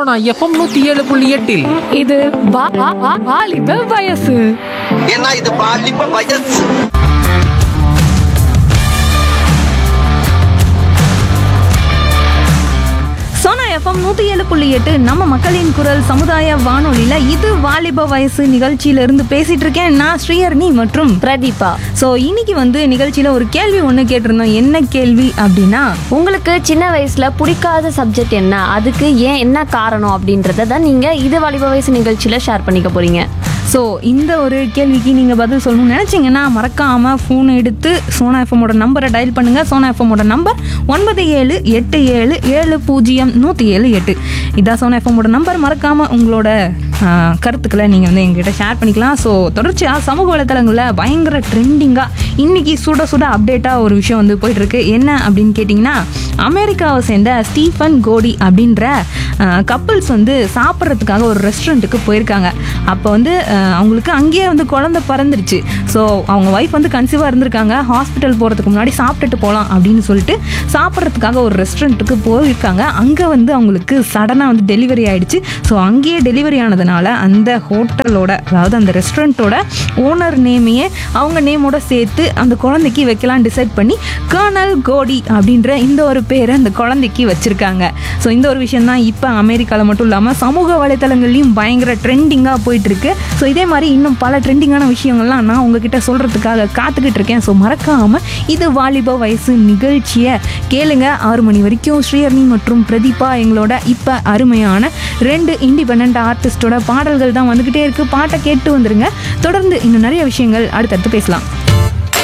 Sona FM நூத்தி ஏழு புள்ளி எட்டில் இது வா- வா- வா- வாலிப வயசு ஏன்னா இது பாலிப்ப வயசு சோனா எஃப்எம் நூற்றி ஏழு புள்ளி எட்டு நம்ம மக்களின் குரல் சமுதாய வானொலியில் இது வாலிப வயசு நிகழ்ச்சியில இருந்து பேசிட்டு இருக்கேன் நான் ஸ்ரீஹரணி மற்றும் பிரதீபா ஸோ இன்னைக்கு வந்து நிகழ்ச்சியில் ஒரு கேள்வி ஒன்று கேட்டிருந்தோம் என்ன கேள்வி அப்படின்னா உங்களுக்கு சின்ன வயசுல பிடிக்காத சப்ஜெக்ட் என்ன அதுக்கு ஏன் என்ன காரணம் அப்படின்றத தான் நீங்க இது வாலிப வயசு நிகழ்ச்சியில ஷேர் பண்ணிக்க போறீங்க ஸோ இந்த ஒரு கேள்விக்கு நீங்கள் பதில் சொல்லணும்னு நினச்சிங்கன்னா மறக்காமல் ஃபோன் எடுத்து சோனா எஃப்எம்மோட நம்பரை டயல் பண்ணுங்கள் சோனா எஃப்எம்மோட நம்பர் ஒன்பது ஏழு எட்டு ஏழு ஏழு பூஜ்ஜியம் நூற்றி ஏழு எட்டு இதான் சோனா எஃப்எம்மோட நம்பர் மறக்காமல் உங்களோட ஆ, கருத்துக்களை நீங்கள் வந்து எங்ககிட்ட ஷேர் பண்ணிக்கலாம் ஸோ தொடர்ச்சியாக சமூக வலைத்தளங்களில் பயங்கர ட்ரெண்டிங்காக இன்னைக்கு சுட சுட அப்டேட்டாக ஒரு விஷயம் வந்து போயிட்டுருக்கு என்ன அப்படின்னு கேட்டிங்கன்னா அமெரிக்காவை சேர்ந்த ஸ்டீஃபன் கோடி அப்படின்ற கப்புள்ஸ் வந்து சாப்பிட்றதுக்காக ஒரு ரெஸ்டாரண்ட்டுக்கு போயிருக்காங்க அப்போ வந்து அஹ், அவங்களுக்கு அங்கேயே வந்து குழந்தை பிறந்துருச்சு ஸோ அவங்க ஒய்ஃப் வந்து கன்சீவாக இருந்திருக்காங்க ஹாஸ்பிட்டல் போகிறதுக்கு முன்னாடி சாப்பிட்டுட்டு போகலாம் அப்படின்னு சொல்லிட்டு சாப்பிட்றதுக்காக ஒரு ரெஸ்டாரண்ட்டுக்கு போயிருக்காங்க அங்கே வந்து அவங்களுக்கு சடனாக வந்து டெலிவரி ஆயிடுச்சு ஸோ அங்கேயே டெலிவரி ஆனதுனால அந்த ஹோட்டலோட அதாவது அந்த ரெஸ்டாரண்ட்டோட ஓனர் நேமையே அவங்க நேமோட சேர்த்து அந்த குழந்தைக்கு வைக்கலாம் டிசைட் பண்ணி கர்னல் கோடி அப்படின்ற இந்த ஒரு பேரை அந்த குழந்தைக்கு வச்சிருக்காங்க ஸோ இந்த ஒரு விஷயம் தான் இப்போ அமெரிக்காவில் மட்டும் இல்லாமல் சமூக வலைத்தளங்கள்லையும் பயங்கர ட்ரெண்டிங்காக போயிட்டு இருக்கு ஸோ இதே மாதிரி இன்னும் பல ட்ரெண்டிங்கான விஷயங்கள்லாம் நான் உங்ககிட்ட சொல்கிறதுக்காக காத்துக்கிட்டு இருக்கேன் ஸோ மறக்காமல் இது வாலிப வயசு நிகழ்ச்சியை கேளுங்க ஆறு மணி வரைக்கும் ஸ்ரீஹர்னி மற்றும் பிரதீபா எங்களோட இப்போ அருமையான ரெண்டு இண்டிபெண்ட் ஆர்டிஸ்டோட பாடல்கள் தான் வந்துக்கிட்டே இருக்குது பாட்டை கேட்டு வந்துருங்க தொடர்ந்து இன்னும் நிறைய விஷயங்கள் அடுத்தடுத்து பேசலாம்